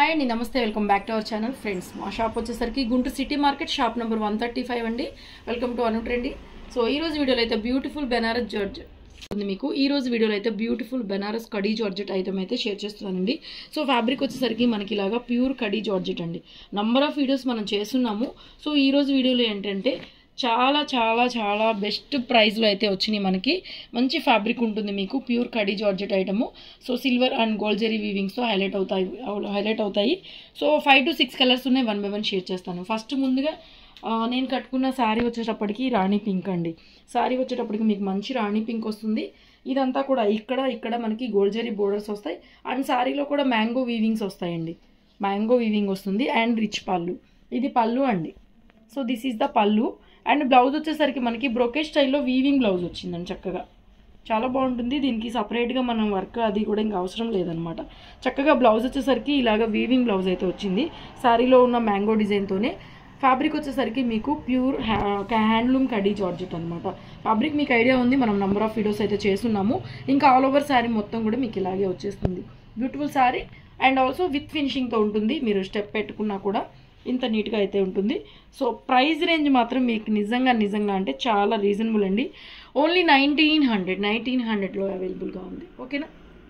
hi అండి నమస్తే welcome back to our channel friends మా షాప్ వచ్చేసరికి Guntur city market shop number one thirty five అండి welcome to Anu trendy so ఈ రోజు వీడియోలో అయితే బ్యూటిఫుల్ బెనారస్ జార్జ్ ఉంది మీకు ఈ రోజు వీడియోలో అయితే beautiful Banaras Kadi georgette item అయితే షేర్ చేస్తున్నానండి సో ఫ్యాబ్రిక్ వచ్చేసరికి మనకి ఇలాగా ప్యూర్ కడీ జార్జెట్ అండి నంబర్ ఆఫ్ వీడియోస్ మనం చేస్తున్నాము సో ఈ రోజు వీడియోలో ఏంటంటే చాలా చాలా చాలా బెస్ట్ ప్రైస్లో అయితే వచ్చినాయి మనకి మంచి ఫ్యాబ్రిక్ ఉంటుంది మీకు pure Kadi georgette item so silver and gold zari వీవింగ్స్తో హైలైట్ అవుతాయి హైలైట్ అవుతాయి so five to six colours ఉన్నాయి వన్ బై వన్ షేర్ చేస్తాను ఫస్ట్ ముందుగా ఆ, నేను కట్టుకున్న శారీ వచ్చేటప్పటికి రాణి పింక్ అండి శారీ వచ్చేటప్పటికి మీకు మంచి రాణి పింక్ వస్తుంది ఇదంతా కూడా ఇక్కడ ఇక్కడ మనకి గోల్డ్ జెరీ బోర్డర్స్ వస్తాయి అండ్ శారీలో కూడా మ్యాంగో వీవింగ్స్ వస్తాయండి మ్యాంగో వీవింగ్ వస్తుంది అండ్ రిచ్ పళ్ళు ఇది పళ్ళు అండి so this is the pallu and blouse వచ్చేసరికి మనకి బ్రొకే స్టైల్లో వీవింగ్ బ్లౌజ్ వచ్చిందండి చక్కగా చాలా బాగుంటుంది దీనికి సపరేట్గా మనం వర్క్ అది కూడా ఇంకా అవసరం లేదనమాట చక్కగా బ్లౌజ్ వచ్చేసరికి ఇలాగ వీవింగ్ బ్లౌజ్ అయితే వచ్చింది శారీలో ఉన్న మ్యాంగో డిజైన్తోనే ఫ్యాబ్రిక్ వచ్చేసరికి మీకు ప్యూర్ హ్యాండ్లూమ్ కడీ జార్జెట్ అనమాట ఫ్యాబ్రిక్ మీకు ఐడియా ఉంది మనం నెంబర్ ఆఫ్ వీడియోస్ అయితే చేస్తున్నాము ఇంకా ఆల్ ఓవర్ శారీ మొత్తం కూడా మీకు ఇలాగే వచ్చేస్తుంది beautiful sari and also with ఫినిషింగ్తో ఉంటుంది మీరు స్టెప్ పెట్టుకున్నా కూడా ఇంత నీట్గా అయితే ఉంటుంది సో ప్రైస్ రేంజ్ మాత్రం మీకు నిజంగా నిజంగా అంటే చాలా రీజనబుల్ అండి ఓన్లీ నైన్టీన్ హండ్రెడ్ నైన్టీన్ హండ్రెడ్లో అవైలబుల్గా ఉంది ఓకేనా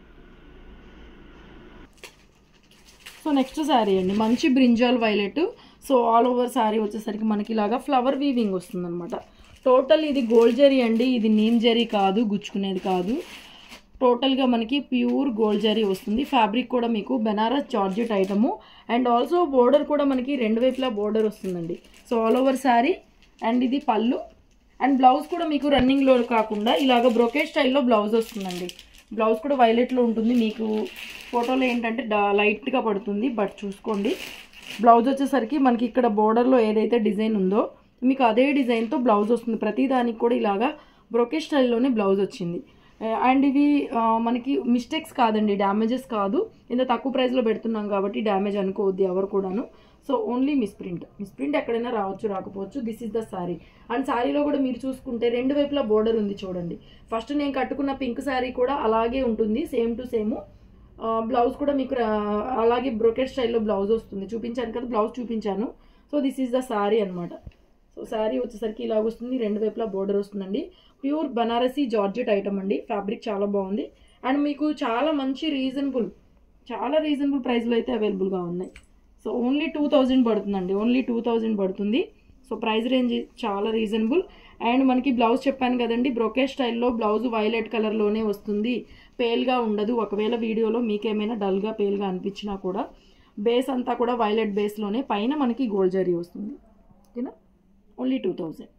సో నెక్స్ట్ శారీ అండి మంచి brinjal violet so all over sari వచ్చేసరికి మనకి ఇలాగా ఫ్లవర్ వీవింగ్ వస్తుందన్నమాట టోటల్ ఇది గోల్డ్ జరీ అండి ఇది నీమ్ జరీ కాదు గుచ్చుకునేది కాదు టోటల్గా మనకి ప్యూర్ గోల్డ్ జరీ వస్తుంది ఫ్యాబ్రిక్ కూడా మీకు Banaras georgette item and also border కూడా మనకి రెండు వైపులా బోర్డర్ వస్తుందండి so all over sari and ఇది పళ్ళు అండ్ బ్లౌజ్ కూడా మీకు రన్నింగ్లో కాకుండా ఇలాగ బ్రొకేట్ స్టైల్లో బ్లౌజ్ వస్తుందండి బ్లౌజ్ కూడా వైలెట్లో ఉంటుంది మీకు ఫోటోలో ఏంటంటే డా లైట్గా పడుతుంది బట్ చూసుకోండి బ్లౌజ్ వచ్చేసరికి మనకి ఇక్కడ బోర్డర్లో ఏదైతే డిజైన్ ఉందో మీకు అదే డిజైన్తో బ్లౌజ్ వస్తుంది ప్రతి దానికి కూడా ఇలాగా బ్రొకే స్టైల్లోనే బ్లౌజ్ వచ్చింది అండ్ ఇవి ఆ, మనకి మిస్టేక్స్ కాదండి డ్యామేజెస్ కాదు ఇంత తక్కువ ప్రైస్లో పెడుతున్నాం కాబట్టి డ్యామేజ్ అనుకోవద్దు ఎవరు కూడాను సో ఓన్లీ మిస్ప్రింట్ మిస్ప్రింట్ ఎక్కడైనా రావచ్చు రాకపోవచ్చు this is the sari and శారీలో కూడా మీరు చూసుకుంటే రెండు వైపులా బోర్డర్ ఉంది చూడండి ఫస్ట్ నేను కట్టుకున్న పింక్ శారీ కూడా అలాగే ఉంటుంది సేమ్ టు సేమ్ బ్లౌజ్ కూడా మీకు రా- అలాగే బ్రొకెట్ స్టైల్లో బ్లౌజ్ వస్తుంది చూపించాను కదా బ్లౌజ్ చూపించాను so this is the sari అనమాట సో శారీ వచ్చేసరికి ఇలాగ వస్తుంది రెండు వైపులా బోర్డర్ వస్తుందండి ప్యూర్ బనారసీ జార్జెట్ ఐటమ్ అండి ఫ్యాబ్రిక్ చాలా బాగుంది అండ్ మీకు చాలా మంచి రీజనబుల్ చాలా రీజనబుల్ ప్రైస్లో అయితే అవైలబుల్గా ఉన్నాయి సో ఓన్లీ టూ థౌజండ్ పడుతుందండి ఓన్లీ టూ థౌజండ్ పడుతుంది సో ప్రైస్ రేంజ్ చాలా రీజనబుల్ అండ్ మనకి బ్లౌజ్ చెప్పాను కదండి బ్రొకే స్టైల్లో బ్లౌజ్ వైలెట్ కలర్లోనే వస్తుంది పేల్గా ఉండదు ఒకవేళ వీడియోలో మీకేమైనా డల్గా పేల్గా అనిపించినా కూడా బేస్ అంతా కూడా వైలెట్ బేస్లోనే పైన మనకి గోల్డ్ జరీ వస్తుంది ఓకేనా only two thousand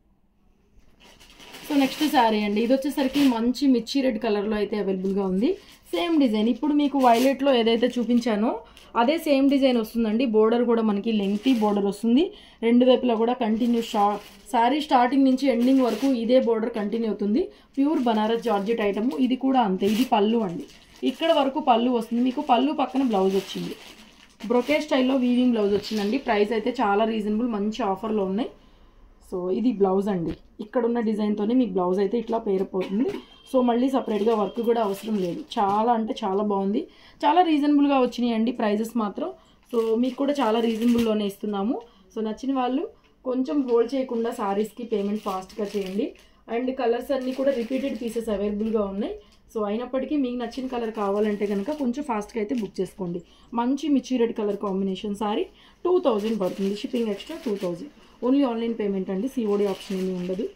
so next sari అండి ఇది వచ్చేసరికి మంచి మిర్చి రెడ్ కలర్లో అయితే అవైలబుల్గా ఉంది సేమ్ డిజైన్ ఇప్పుడు మీకు వైలెట్లో ఏదైతే చూపించానో అదే సేమ్ డిజైన్ వస్తుందండి బోర్డర్ కూడా మనకి లెంగ్తీ బోర్డర్ వస్తుంది రెండు వైపులా కూడా కంటిన్యూ షా శారీ స్టార్టింగ్ నుంచి ఎండింగ్ వరకు ఇదే బోర్డర్ కంటిన్యూ అవుతుంది ప్యూర్ బనారస్ జార్జెట్ ఐటమ్ ఇది కూడా అంతే ఇది పళ్ళు అండి ఇక్కడ వరకు పళ్ళు వస్తుంది మీకు పళ్ళు పక్కన బ్లౌజ్ వచ్చింది బ్రొకే స్టైల్లో వీవింగ్ బ్లౌజ్ వచ్చిందండి ప్రైస్ అయితే చాలా రీజనబుల్ మంచి ఆఫర్లో ఉన్నాయి సో ఇది బ్లౌజ్ అండి ఇక్కడ ఉన్న డిజైన్తోనే మీకు బ్లౌజ్ అయితే ఇట్లా పేరిపోతుంది సో మళ్ళీ సపరేట్గా వర్క్ కూడా అవసరం లేదు చాలా అంటే చాలా బాగుంది చాలా రీజనబుల్గా వచ్చినాయి అండి ప్రైజెస్ మాత్రం సో మీకు కూడా చాలా రీజనబుల్లోనే ఇస్తున్నాము సో నచ్చిన వాళ్ళు కొంచెం హోల్డ్ చేయకుండా సారీస్కి పేమెంట్ ఫాస్ట్గా చేయండి అండ్ కలర్స్ అన్నీ కూడా రిపీటెడ్ పీసెస్ అవైలబుల్గా ఉన్నాయి సో అయినప్పటికీ మీకు నచ్చిన కలర్ కావాలంటే కనుక కొంచెం ఫాస్ట్గా అయితే బుక్ చేసుకోండి మంచి మిర్చి red colour combination sari two thousand పడుతుంది shipping extra two thousand only online payment అండి సిఓడి ఆప్షన్ ఏమీ ఉండదు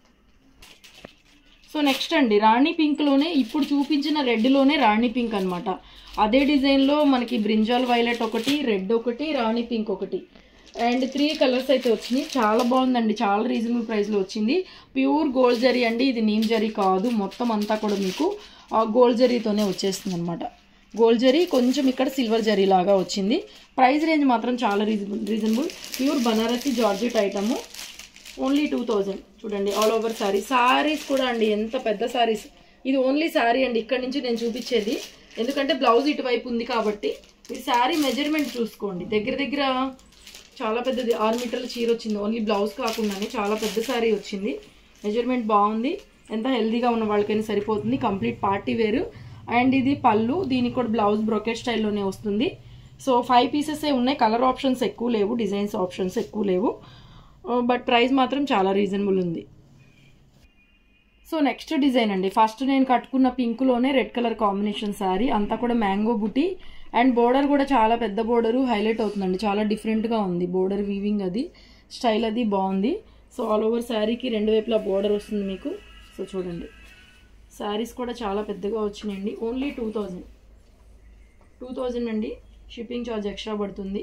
సో నెక్స్ట్ అండి రాణి పింక్లోనే ఇప్పుడు చూపించిన రెడ్లోనే రాణి పింక్ అనమాట అదే డిజైన్లో మనకి బ్రింజాల్ వైలెట్ ఒకటి రెడ్ ఒకటి రాణి పింక్ ఒకటి అండ్ త్రీ కలర్స్ అయితే వచ్చినాయి చాలా బాగుందండి చాలా రీజనబుల్ ప్రైస్లో వచ్చింది ప్యూర్ గోల్డ్ జరీ అండి ఇది నీమ్ జరీ కాదు మొత్తం అంతా కూడా మీకు గోల్డ్ జరీతోనే వచ్చేస్తుంది అనమాట గోల్డ్ జరీ కొంచెం ఇక్కడ సిల్వర్ జరీ లాగా వచ్చింది ప్రైస్ రేంజ్ మాత్రం చాలా reasonable reasonable pure Banarasi georgette item only two thousand చూడండి ఆల్ ఓవర్ శారీ శారీస్ కూడా అండి ఎంత పెద్ద శారీస్ ఇది ఓన్లీ శారీ అండి ఇక్కడ నుంచి నేను చూపించేది ఎందుకంటే బ్లౌజ్ ఇటువైపు ఉంది కాబట్టి మీరు శారీ మెజర్మెంట్ చూసుకోండి దగ్గర దగ్గర చాలా పెద్దది ఆరు మీటర్ల చీర వచ్చింది ఓన్లీ బ్లౌజ్ కాకుండానే చాలా పెద్ద శారీ వచ్చింది మెజర్మెంట్ బాగుంది ఎంత హెల్దీగా ఉన్న వాళ్ళకైనా సరిపోతుంది కంప్లీట్ పార్టీ వేరు అండ్ ఇది పళ్ళు దీనికి కూడా బ్లౌజ్ బ్రొకెట్ స్టైల్లోనే వస్తుంది సో ఫైవ్ పీసెసే ఉన్నాయి కలర్ ఆప్షన్స్ ఎక్కువ లేవు డిజైన్స్ ఆప్షన్స్ ఎక్కువ లేవు బట్ ప్రైస్ మాత్రం చాలా రీజనబుల్ ఉంది సో నెక్స్ట్ డిజైన్ అండి ఫస్ట్ నేను కట్టుకున్న పింక్లోనే రెడ్ కలర్ కాంబినేషన్ శారీ అంతా కూడా మ్యాంగో బుటీ అండ్ బోర్డర్ కూడా చాలా పెద్ద బోర్డరు హైలైట్ అవుతుందండి చాలా డిఫరెంట్గా ఉంది బోర్డర్ వీవింగ్ అది స్టైల్ అది బాగుంది సో ఆల్ ఓవర్ శారీకి రెండు వైపులా బోర్డర్ వస్తుంది మీకు సో చూడండి శారీస్ కూడా చాలా పెద్దగా వచ్చినాయండి only two thousand two thousand అండి షిప్పింగ్ ఛార్జ్ ఎక్స్ట్రా పడుతుంది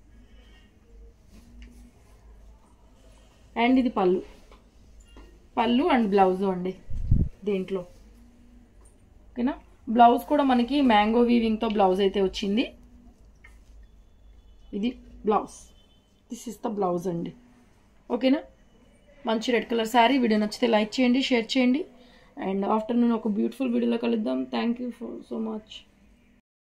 అండ్ ఇది పళ్ళు పళ్ళు అండ్ బ్లౌజ్ అండి దీంట్లో ఓకేనా బ్లౌజ్ కూడా మనకి మ్యాంగో వీవింగ్తో బ్లౌజ్ అయితే వచ్చింది ఇది blouse this is the blouse అండి ఓకేనా మంచి రెడ్ కలర్ శారీ వీడియో నచ్చితే లైక్ చేయండి షేర్ చేయండి అండ్ ఆఫ్టర్నూన్ ఒక బ్యూటిఫుల్ వీడియోలో కలుద్దాం thank you for so much